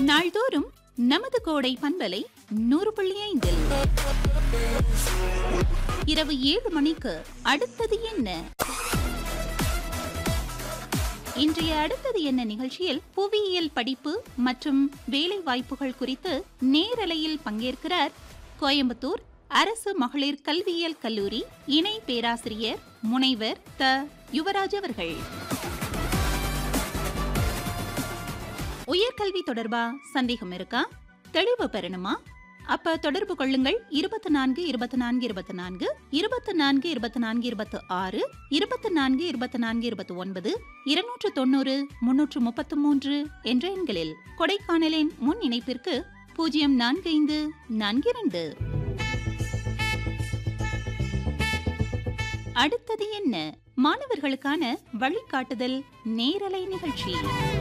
நாள்தோறும் நமது கோடை பண்பலை நூறு புள்ளி ஐந்தில் இரவு ஏழு மணிக்கு அடுத்தது என்ன இன்றைய அடுத்தது என்ன நிகழ்ச்சியில் புவியியல் படிப்பு மற்றும் வேலை வாய்ப்புகள் குறித்து நேரலையில் பங்கேற்கிறார் கோயம்புத்தூர் அரசு மகளிர் கல்வியியல் கல்லூரி இணை பேராசிரியர் முனைவர் த யுவராஜ் அவர்கள் உயர்கல்வி தொடர்பா சந்தேகம் இருக்கா தெளிவு பெறணுமா அப்ப தொடர்பு கொள்ளுங்கள் இருபத்தி நான்கு இருபத்தி நான்கு இருபத்தி நான்கு இருபத்தி நான்கு இருபத்தி நான்கு இருபத்தி ஆறு இருபத்தி நான்கு இருபத்தி நான்கு இருபத்தி ஒன்பது இருநூற்று தொண்ணூறு முன்னூற்று முப்பத்து மூன்று என்ற எண்களில் கொடைக்கானலின் முன் இணைப்பிற்கு பூஜ்ஜியம் நான்கு ஐந்து நான்கு இரண்டு அடுத்தது என்ன மாணவர்களுக்கான வழிகாட்டுதல் நேரலை நிகழ்ச்சி